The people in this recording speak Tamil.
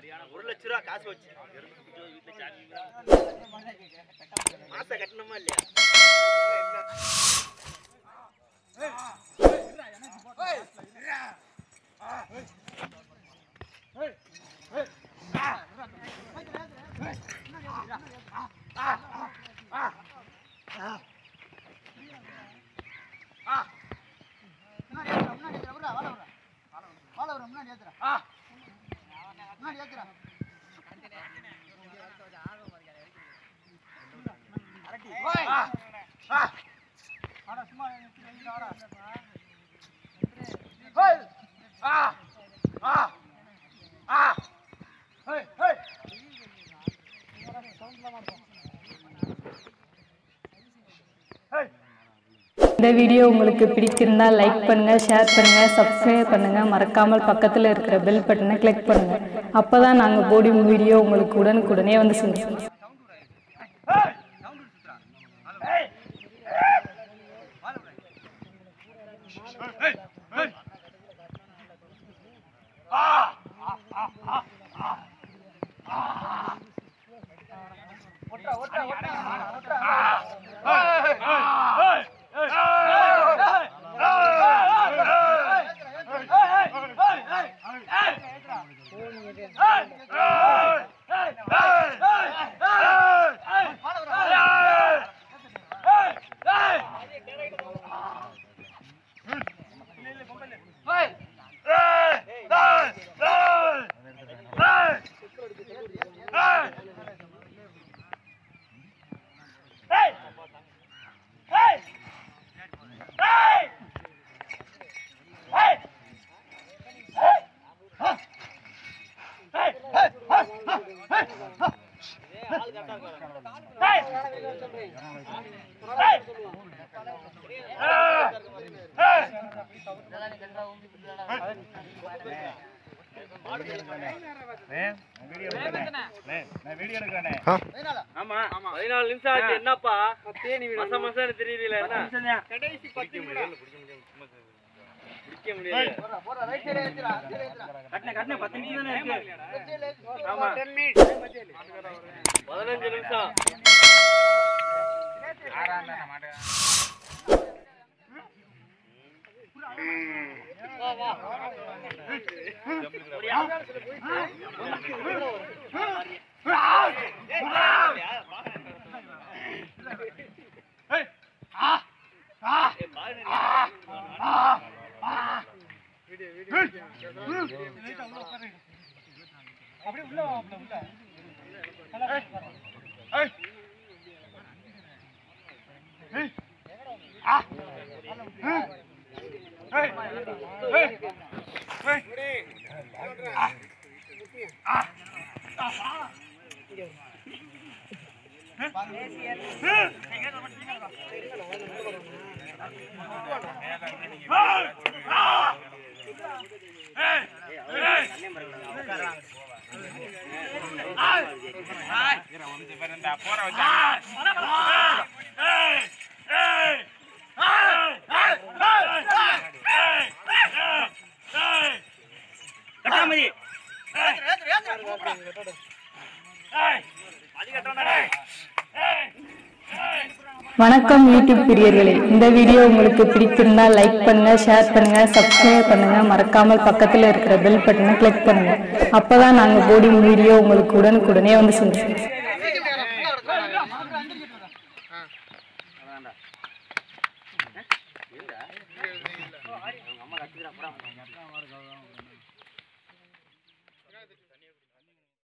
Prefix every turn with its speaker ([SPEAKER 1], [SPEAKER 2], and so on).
[SPEAKER 1] ஒரு லட்ச ரூபா காசு வச்சு மாசம் கட்டணுமா இல்லையா
[SPEAKER 2] இந்த வீடியோ உங்களுக்கு பிடிச்சிருந்தா லைக் பண்ணுங்க ஷேர் பண்ணுங்க சப்ஸ்கிரைப் பண்ணுங்க மறக்காமல் பக்கத்தில் இருக்கிற பெல் பட்டனை கிளிக் பண்ணுங்க அப்பதான் நாங்கள் போடும் வீடியோ உங்களுக்கு உடனுக்குடனே வந்து சேரும்
[SPEAKER 1] ஆமா பதினாலு நிமிஷம் ஆச்சு என்னப்பா மச மசன்னு தெரியல என்ன கடைசி பத்து நிமிடம் பிடிக்க முடியாது கட்டின கட்டின பத்து நிமிஷம் தானே இருக்கு ஆமா பதினஞ்சு நிமிஷம் கட்டாமதி
[SPEAKER 2] வணக்கம் யூடியூப் பிரியர்களே இந்த வீடியோ உங்களுக்கு பிடித்திருந்தா லைக் பண்ணுங்க ஷேர் பண்ணுங்க சப்ஸ்கிரைப் பண்ணுங்க மறக்காமல் பக்கத்தில் இருக்கிற பெல் பட்டனை கிளிக் பண்ணுங்க அப்பதான் நாங்கள் போடும் வீடியோ உங்களுக்கு உடனுக்குடனே வந்து சேரும்
[SPEAKER 1] அம்மா கத்துக்கிறா